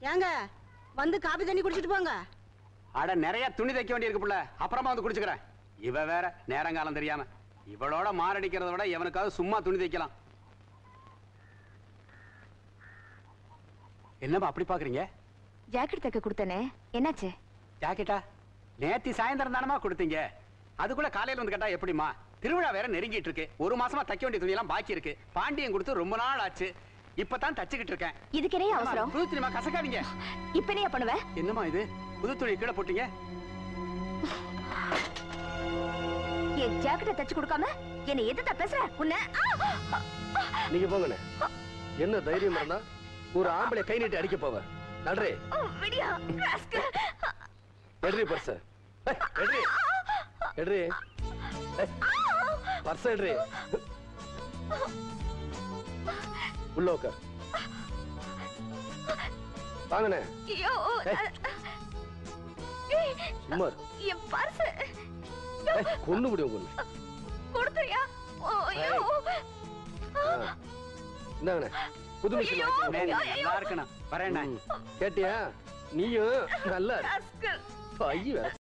ஏங்க வந்து காபி தண்ணி குடிச்சிட்டு போங்க அட நிறைய துணி தைக்க வேண்டியிருக்கு புள்ள அப்புறமா வந்து குடிச்சுக்கிறேன் இவ வேற நேரங்காலம் தெரியாம இவளோட மாரடிக்கிறத விட எவனுக்காவது சும்மா துணி தைக்கலாம் என்னப்பா அப்படி பாக்குறீங்க ஜாக்கெட் தைக்க கொடுத்தனே என்னாச்சு ஜாக்கெட்டா நேத்தி சாயந்தரம் தானமா கொடுத்தீங்க அதுக்குள்ள காலையில வந்து கேட்டா எப்படிமா திருவிழா வேற நெருங்கிட்டு இருக்கு ஒரு மாசமா தைக்க வேண்டிய துணி எல்லாம் பாக்கி இருக்கு பாண்டியன் கொடுத்து ரொம்ப நாள் ஆச்சு இப்பதான் தச்சுக்கிட்டு இருக்கேன் இதுக்கு என்ன அவசரம் புது துணிமா கசக்காதீங்க இப்ப என்ன பண்ணுவ என்னம்மா இது புது துணி கீழே போட்டீங்க என் ஜாக்கெட்டை தச்சு கொடுக்காம என்ன எதுதான் பேசுற உன்ன நீங்க போங்கண்ணே என்ன தைரியம் இருந்தா ஒரு ஆம்பளை கை நீட்டி அடிக்க போவ நன்றி விடியா ராஸ்கல். எட்ரி பர்ஸ் எட்ரி எட்ரி பர்ஸ் எட்ரி உள்ள உட்கார் வாங்கண்ணே ஐயோ ஏய். ஏய், சும்மா இரு. என் பர்ஸ் ஏய், கொன்னு முடியும் கொன்னு கொடுத்துறியா ஐயோ இந்தாங்கண்ணே புது மிஷின் ஐயோ. வாங்கிக்கோங்க. டேய், நல்லா இருக்கணும் வரேன் ம். கேட்டியா நீயும் நல்லா இரு. ராஸ்கல். ஐயோ